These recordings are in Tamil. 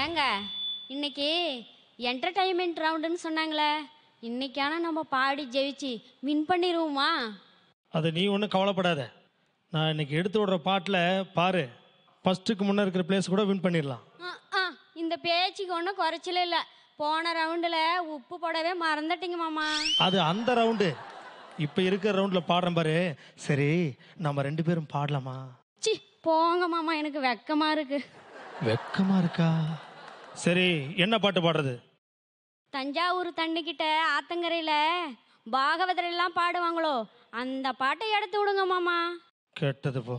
ஏங்க இன்னைக்கு என்டர்டைன்மெண்ட் ரவுண்டுன்னு சொன்னாங்களே இன்னைக்கான நம்ம பாடி ஜெயிச்சு வின் பண்ணிடுவோமா அது நீ ஒன்றும் கவலைப்படாத நான் இன்னைக்கு எடுத்து விடுற பாட்டில் பாரு ஃபஸ்ட்டுக்கு முன்னே இருக்கிற பிளேஸ் கூட வின் பண்ணிடலாம் ஆ, ஆ, இந்த பேச்சுக்கு ஒன்றும் குறைச்சல இல்லை போன ரவுண்டில் உப்பு போடவே மறந்துட்டீங்க மாமா அது அந்த ரவுண்டு இப்போ இருக்கிற ரவுண்டில் பாடுறேன் பாரு சரி நம்ம ரெண்டு பேரும் பாடலாமா சி போங்க மாமா எனக்கு வெக்கமா இருக்கு வெக்கமா இருக்கா சரி என்ன பாட்டு பாடுறது தஞ்சாவூர் தண்ணிக்கிட்ட ஆத்தங்கரையில் பாகவதர் எல்லாம் பாடுவாங்களோ அந்த பாட்டை எடுத்து விடுங்க மாமா கெட்டது போ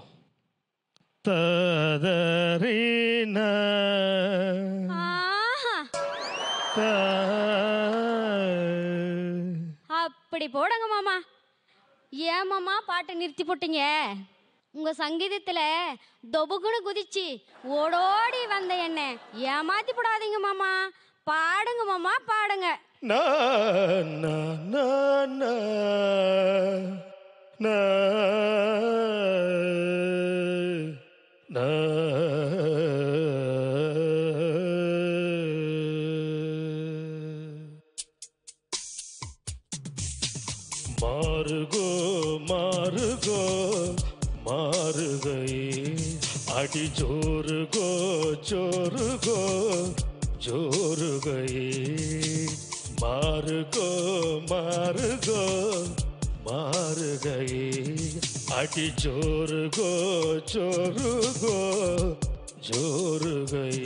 ததரீன ஆஹா த- அப்படி போடுங்க மாமா ஏன் மாமா பாட்டை நிறுத்தி போட்டீங்க உங்க சங்கீதத்துல தொபுகுன்னு குதிச்சு ஓடோடி வந்த என்ன ஏமாத்தி போடாதீங்க மாமா பாடுங்க மாமா பாடுங்க நா, நா, நா, நா, நா, நா. மாறுகோ மாறுகோ மாறுகை அடி ஜோருகோ ஜோருகோ ஜோருகை மாறுகோ மாறுகோ மாறுகை அடி ஜோருகோ ஜோருகோ ஜோருகை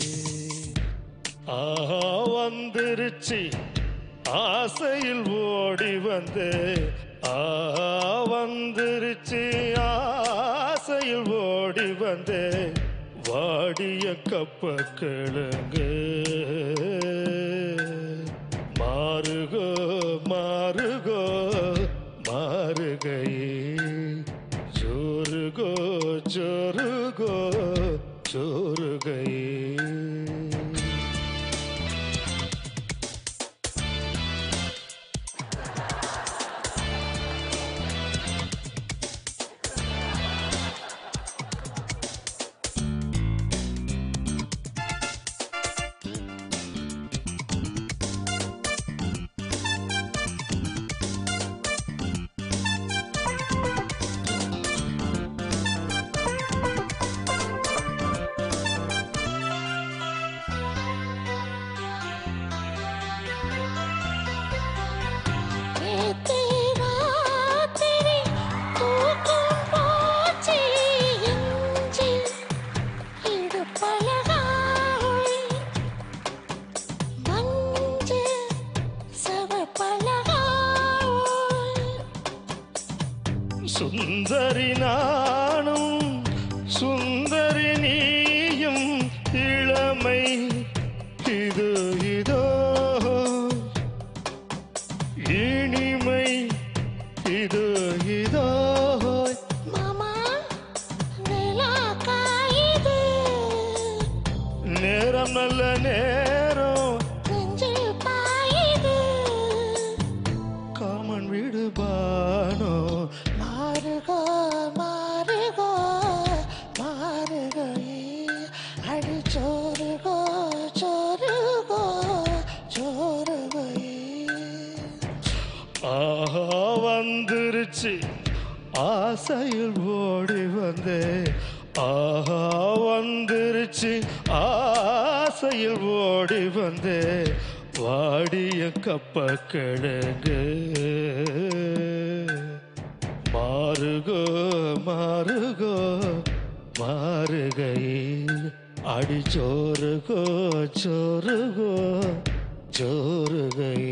ஆஹா வந்துருச்சு ஆசையில் ஓடி வந்து ஆஹா வந்துருச்சு ஆசையில் ஓடி வந்து வாடிய கப்ப கிழங்கு மாறுகோ மாறுகோ மாறுகை ஜோருகோ ஜோருகோ ஜோருகை சுந்தரி நானும் சுந்தரி நீயும் இளமை இது இதோ இனிமை இது இதோ நேரம் நல்ல நேரம் காமன் வீடு பானோ மாறுகோ மாறுகோ மாறுகோ அடி சோறுகோ சோறுகோ சோறுகோ ஆஹா வந்துருச்சு ஆசையில் ஓடி வந்தே ஆஹா வந்துருச்சு ஆசையில் ஓடி வந்தே வாடிய கப்ப கிழங்கு மாறுகோ மாறுகோ மாறுகை அடி சோறுகோ சோறுகோ சோறுகை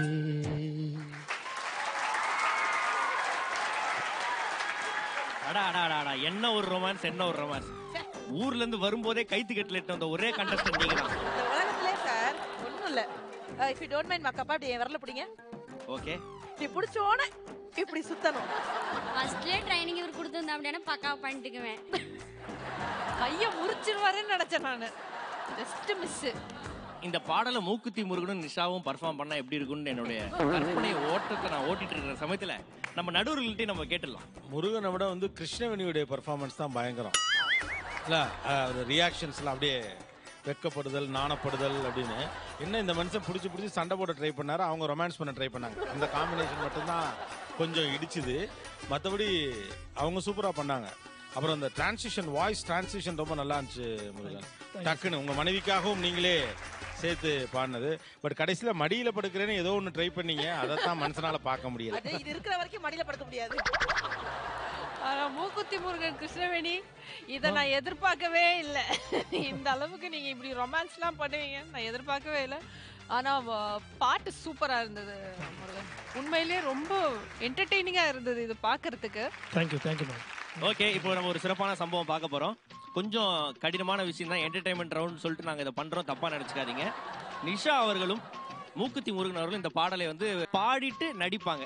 அடா அடா அடா, அடா என்ன ஒரு ரொமான்ஸ் என்ன ஒரு ரொமான்ஸ் ஊர்ல இருந்து வரும்போதே கைத்து கட்டில வந்த ஒரே கண்டஸ்டன்ட் நீங்க தான் இந்த உலகத்திலே சார் ஒண்ணும் இல்ல இஃப் யூ டோன்ட் மைண்ட் மக்கப்பா அப்படி என் விரல பிடிங்க ஓகே இப்படி பிடிச்சோன்னே இப்படி சுத்தணும் ஃபர்ஸ்ட்லேயே ட்ரைனிங் இவர் கொடுத்துருந்தா அப்படின்னா பக்காவா பண்ணிட்டுக்குவேன் கைய முறிச்சிருவாருன்னு நினைச்சேன் நானு ஜஸ்ட் மிஸ் இந்த பாடலை மூக்குத்தி முருகனும் நிஷாவும் பர்ஃபார்ம் பண்ணா எப்படி இருக்கும்னு என்னுடைய கற்பனை ஓட்டத்தை நான் ஓட்டிட்டு இருக்கிற சமயத்துல நம்ம நடுவர்கள்ட்டே நம்ம கேட்டுடலாம் முருகனை விட வந்து கிருஷ்ணவேணியுடைய பெர்ஃபார்மன்ஸ் தான் பயங்கரம் இல்ல ஒரு ரியாக்ஷன்ஸ்லாம் அப்படியே வெக்கப்படுதல் நாணப்படுதல் அப்படின்னு என்ன இந்த மனுஷன் பிடிச்சி பிடிச்சி சண்டை போட ட்ரை பண்ணாரு அவங்க ரொமான்ஸ் பண்ண ட்ரை பண்ணாங்க அந்த காம்பினேஷன் மட்டும்தான் கொஞ்சம் இடிச்சுது மற்றபடி அவங்க சூப்பராக பண்ணாங்க அப்புறம் அந்த டிரான்சிஷன் வாய்ஸ் டிரான்சிஷன் ரொம்ப நல்லா இருந்துச்சு முருகன் டக்குன்னு உங்க மனைவிக்காகவும் நீங்களே சேர்த்து பாடினது பட் கடைசியில் மடியில் படுக்கிறேன்னு ஏதோ ஒன்று ட்ரை பண்ணீங்க அதைத்தான் மனுஷனால பார்க்க முடியல அது இது இருக்கிற வரைக்கும் மடியில படுக்க முடியாது ஆனா மூக்குத்தி முருகன் கிருஷ்ணவேணி இத நான் எதிர்பார்க்கவே இல்லை இந்த அளவுக்கு நீங்க இப்படி ரொமான்ஸ்லாம் பண்ணுவீங்க நான் எதிர்பார்க்கவே இல்லை ஆனா வ- பாட்டு சூப்பரா இருந்தது முருகன் உண்மையிலேயே ரொம்ப என்டர்டெய்னிங்கா இருந்தது இது பார்க்கிறதுக்கு தேங்க்யூ தேங்க்யூ மேம் ஓகே இப்போ நம்ம ஒரு சிறப்பான சம்பவம் பார்க்க போறோம் கொஞ்சம் கடினமான விஷயம் தான் என்டர்டைன்மெண்ட் ரவுண்ட் சொல்லிட்டு நாங்க இதை பண்றோம் தப்பா நினைச்சுக்காதீங்க நிஷா அவர்களும் மூக்குத்தி முருகன் அவர்களும் இந்த பாடலை வந்து பாடிட்டு நடிப்பாங்க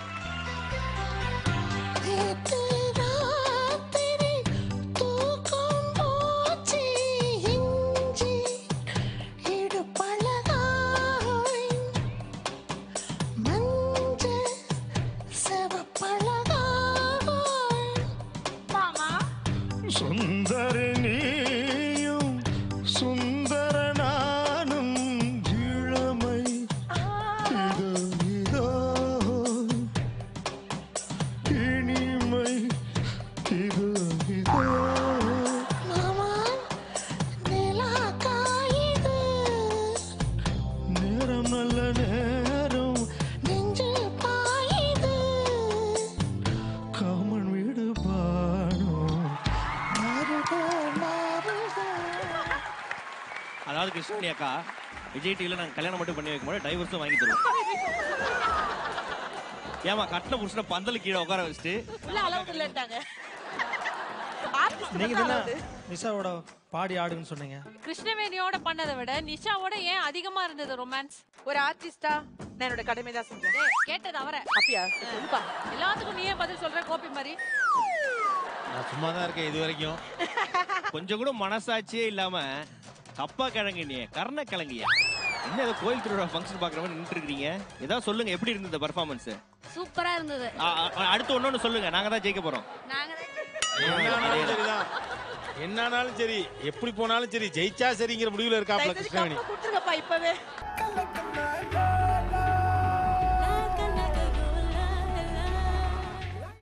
நேத்து ராத்திரி தூக்கம் போச்சு இஞ்சி இடுப்பழகாய் மஞ்சள் செவப்பழகாய் மாமா சுந்தர நீயும் சுந்தர நானும் இளமை இதோ இதோ இனிமை இதோ இதோ மாமா நிலா காயுது நேரம் நல்ல நேரம் நெஞ்சு பாயுது காமன் வீடு பாடும் மாறுகோ மாறுகோ அதாவது கிருஷ்ணனி அக்கா விஜய் டிவில நாங்க கல்யாணம் மட்டும் பண்ணி வைக்கும்போது டைவர்ஸும் வாங்கி தருவோம் ஏமா கட்டின புருஷனை பந்தல் கீழே உட்கார வச்சுட்டு உள்ள அலவுட் இல்லட்டாங்க ஆர்டிஸ்ட் நீங்க மட்டும் தானே allowed. நிஷாவோட பாடி ஆடுன்னு சொன்னீங்க கிருஷ்ணவேணியோட பண்ணதை விட நிஷாவோட ஏன் அதிகமா இருந்தது ரொமான்ஸ் ஒரு ஆர்டிஸ்டா நான் என்னோட கடமை தான் செஞ்சேன் கேட்டது அவரை அப்படியா சொல்லுப்பா எல்லாத்துக்கும் நீயே பதில் சொல்ற கோபி மாதிரி நான் சும்மா தான் இருக்கேன் இது வரைக்கும் கொஞ்சம் கூட மனசாட்சியே இல்லாம தப்பா கிழங்கு நீ கர்ண கிழங்கியா என்ன ஏதோ கோயில் திருவிழா ஃபங்க்ஷன் பாக்குற மாதிரி நின்று இருக்கீங்க ஏதாவது சொல்லுங்க எப்படி இருந்தது பர்ஃபார்மன்ஸ் சூப்பரா இருந்தது அடுத்து ஒன்னொன்னு சொல்லுங்க நாங்க தான் ஜெயிக்க போறோம் நாங்க தான் என்னானாலும் சரிதான் என்னானாலும் சரி எப்படி போனாலும் சரி ஜெயிச்சா சரிங்கிற முடிவுல இருக்காப்ல தயவு செஞ்சு கிருஷ்ணவேணி கப்பை கொடுத்துருங்கப்பா இப்பவே